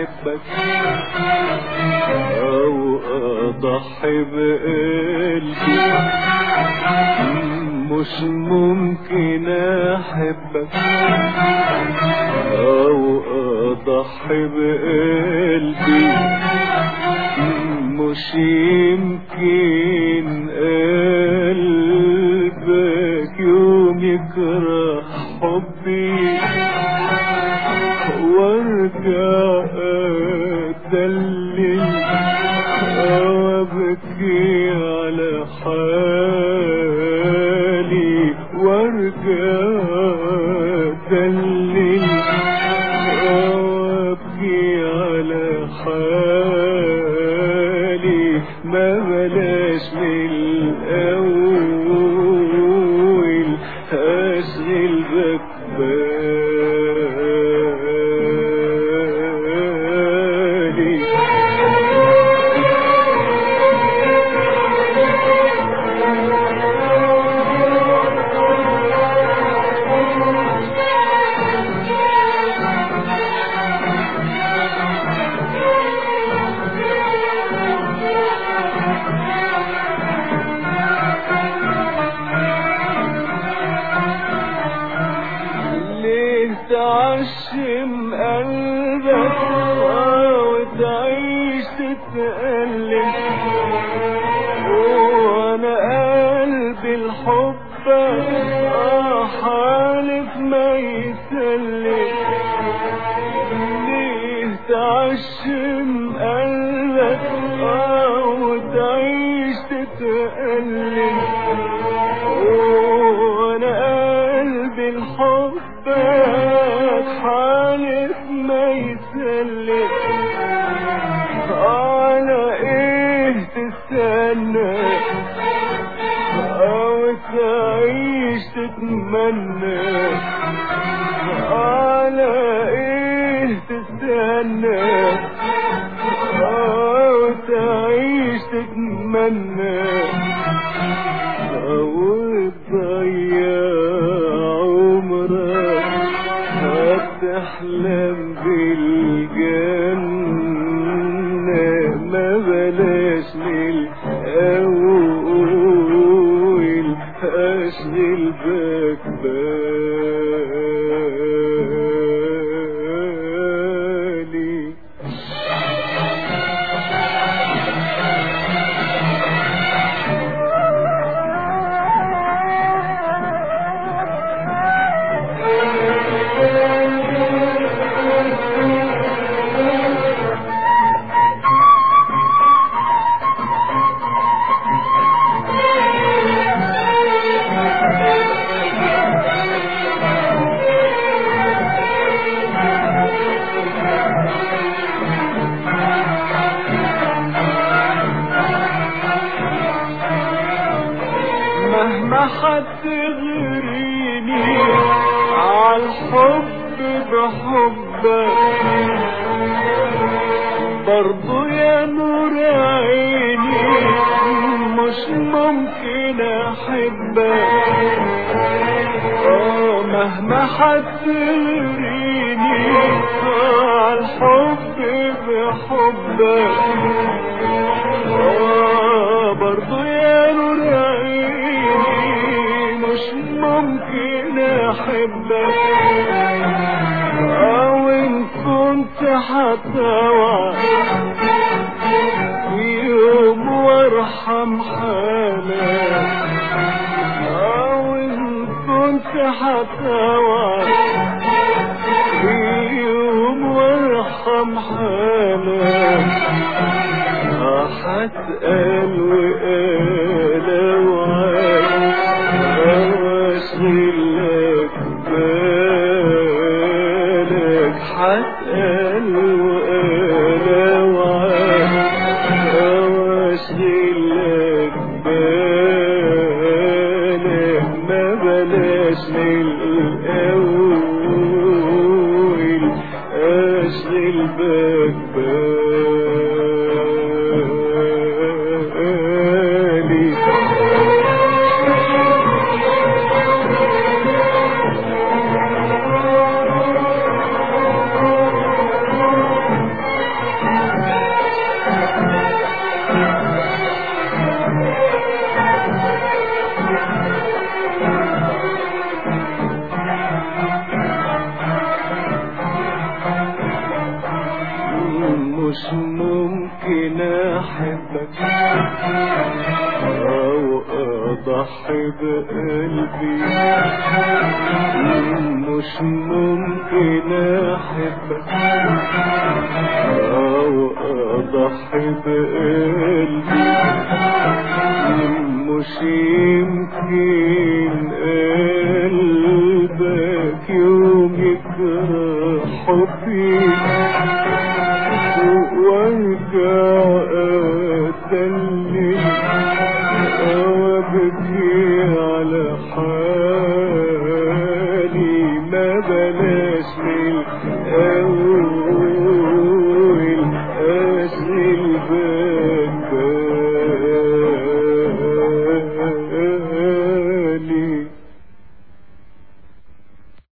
احبك او اضحي بقلبي مش ممكن احبك او اضحي بقلبي مش يمكن قلبك يوم يكره حبي وارجع اتدلل وابكي على حالي وارجع اتدلل وابكي على حالي ما بلاش من الاول اشغل بك بالي ليه تعشم قلبك وتعيش تتألم وانا قلبي الحب آه حالف ما يسلم ليه تعشم قلبك آه وتعيش تتألم وانا قلبي الحب حالف ما يسلم على ايه تستنى او تعيش تتمنى على ايه تستنى او تعيش تتمنى او تضيع عمرك هتحلم بالجنة ما بلاش من الأول أشغل بك بالي مهما حد غيريني عالحب بحبك برضو يا نور عيني مش ممكن احبك آه مهما حد غيريني عالحب بحبك آه برضو يا نور عيني مش ممكن احبك او ان كنت هتوعى في يوم وارحم حالك او ان كنت هتوعى في يوم وارحم حالك هتقال وقال وعاد واشغل لك بالك هتقال وقال وعاد واشغل لك بالك ما بلاش من الاول اشغل بك بالي اضحي بقلبي مش ممكن احبك او اضحي بقلبي مش يمكن قلبك يوم يكره حبي وارجع اتدلل وابكي على حالي ما بلاش من